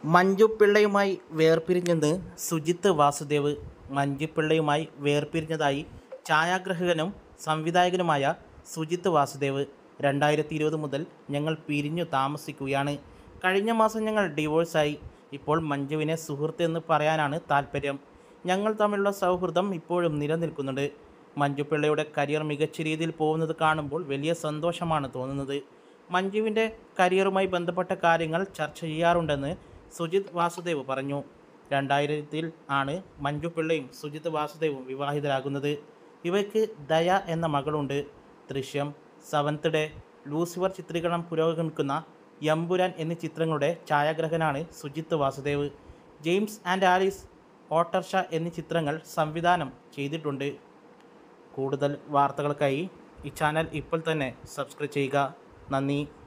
മഞ്ജു പിള്ളയുമായി വേർപിരിഞ്ഞെന്ന് സുജിത്ത് വാസുദേവ് മഞ്ജു പിള്ളയുമായി വേർപിരിഞ്ഞതായി ഛായാഗ്രഹകനും സംവിധായകനുമായ സുജിത്ത് വാസുദേവ് രണ്ടായിരത്തി ഇരുപത് മുതൽ ഞങ്ങൾ പിരിഞ്ഞു താമസിക്കുകയാണ് കഴിഞ്ഞ മാസം ഞങ്ങൾ ഡിവോഴ്സായി ഇപ്പോൾ മഞ്ജുവിനെ സുഹൃത്ത് എന്ന് പറയാനാണ് താല്പര്യം ഞങ്ങൾ തമ്മിലുള്ള സൗഹൃദം ഇപ്പോഴും നിലനിൽക്കുന്നുണ്ട് മഞ്ജു പിള്ളയുടെ കരിയർ മികച്ച രീതിയിൽ പോകുന്നത് കാണുമ്പോൾ വലിയ സന്തോഷമാണ് തോന്നുന്നത് മഞ്ജുവിൻ്റെ കരിയറുമായി ബന്ധപ്പെട്ട കാര്യങ്ങൾ ചർച്ച ചെയ്യാറുണ്ടെന്ന് സുജിത് വാസുദേവ് പറഞ്ഞു രണ്ടായിരത്തിൽ ആണ് മഞ്ജു പിള്ളയും സുജിത് വാസുദേവും വിവാഹിതരാകുന്നത് ഇവയ്ക്ക് ദയ എന്ന മകളുണ്ട് ദൃശ്യം സെവൻത്ത് ഡേ ലൂസിഫർ ചിത്രീകരണം പുരോഗമിക്കുന്ന എമ്പുരാൻ എന്നീ ചിത്രങ്ങളുടെ ഛായാഗ്രഹനാണ് Sujith Vasudev James and Alice Autorsha എന്നീ ചിത്രങ്ങൾ സംവിധാനം ചെയ്തിട്ടുണ്ട് കൂടുതൽ വാർത്തകൾക്കായി ഈ ചാനൽ ഇപ്പോൾ തന്നെ സബ്സ്ക്രൈബ് ചെയ്യുക നന്ദി